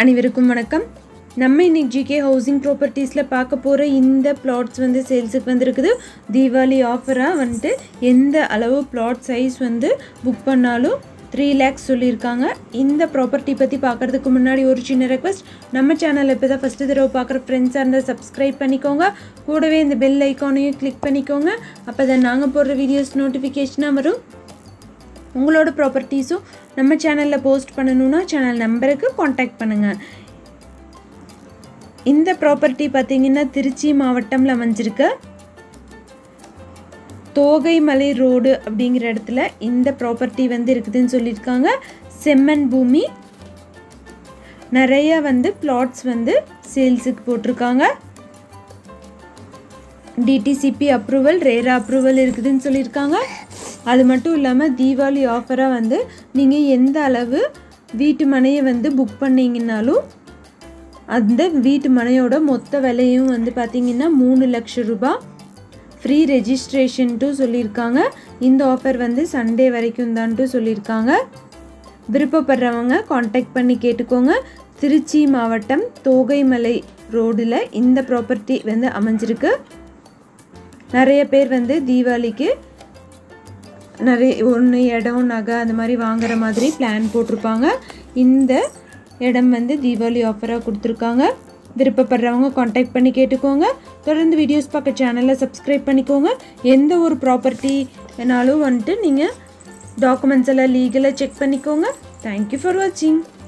அனைவருக்கும் வணக்கம் நம்ம இன்னைக்கு ஜிகே ஹவுசிங் ப்ராப்பர்ட்டிஸில் பார்க்க போகிற இந்த பிளாட்ஸ் வந்து சேல்ஸுக்கு வந்திருக்குது தீபாவளி ஆஃபராக வந்துட்டு எந்த அளவு பிளாட் சைஸ் வந்து புக் பண்ணாலும் த்ரீ லேக்ஸ் சொல்லியிருக்காங்க இந்த ப்ராப்பர்ட்டி பற்றி பார்க்குறதுக்கு முன்னாடி ஒரு சின்ன ரெக்வஸ்ட் நம்ம சேனலில் இப்போ தான் ஃபஸ்ட்டு தடவை பார்க்குற ஃப்ரெண்ட்ஸாக இருந்தால் சப்ஸ்கிரைப் பண்ணிக்கோங்க கூடவே இந்த பெல் ஐக்கானையும் கிளிக் பண்ணிக்கோங்க அப்போ தான் நாங்கள் போடுற வீடியோஸ் நோட்டிஃபிகேஷனாக வரும் உங்களோட ப்ராப்பர்ட்டிஸும் நம்ம சேனலில் போஸ்ட் பண்ணணுன்னா சேனல் நம்பருக்கு காண்டாக்ட் பண்ணுங்கள் இந்த ப்ராப்பர்ட்டி பார்த்தீங்கன்னா திருச்சி மாவட்டம்ல அமைஞ்சிருக்கு தோகைமலை ரோடு அப்படிங்கிற இடத்துல இந்த ப்ராப்பர்ட்டி வந்து இருக்குதுன்னு சொல்லியிருக்காங்க செம்மண் பூமி நிறைய வந்து பிளாட்ஸ் வந்து சேல்ஸுக்கு போட்டிருக்காங்க டிடிசிபி அப்ரூவல் ரேரா அப்ரூவல் இருக்குதுன்னு சொல்லியிருக்காங்க அது மட்டும் இல்லாமல் தீபாவளி ஆஃபராக வந்து நீங்கள் எந்த அளவு வீட்டு மனையை வந்து புக் பண்ணீங்கன்னாலும் அந்த வீட்டு மனையோட மொத்த விலையும் வந்து பார்த்தீங்கன்னா மூணு லட்சம் ரூபாய் ஃப்ரீ ரெஜிஸ்ட்ரேஷன்ட்டு சொல்லியிருக்காங்க இந்த ஆஃபர் வந்து சண்டே வரைக்கும் தான்ட்டு சொல்லியிருக்காங்க விருப்பப்படுறவங்க காண்டாக்ட் பண்ணி கேட்டுக்கோங்க திருச்சி மாவட்டம் தோகைமலை ரோடில் இந்த ப்ராப்பர்ட்டி வந்து அமைஞ்சிருக்கு நிறைய பேர் வந்து தீபாவளிக்கு நிறைய ஒன்று இடம் நகை அந்த மாதிரி வாங்குற மாதிரி பிளான் போட்டிருப்பாங்க இந்த இடம் வந்து தீபாவளி ஆஃபராக கொடுத்துருக்காங்க விருப்பப்படுறவங்க காண்டாக்ட் பண்ணி கேட்டுக்கோங்க தொடர்ந்து வீடியோஸ் பார்க்க சேனலை சப்ஸ்கிரைப் பண்ணிக்கோங்க எந்த ஒரு ப்ராப்பர்ட்டி வேணாலும் வந்துட்டு நீங்கள் டாக்குமெண்ட்ஸ் எல்லாம் லீகலாக செக் பண்ணிக்கோங்க தேங்க்யூ ஃபார் வாட்சிங்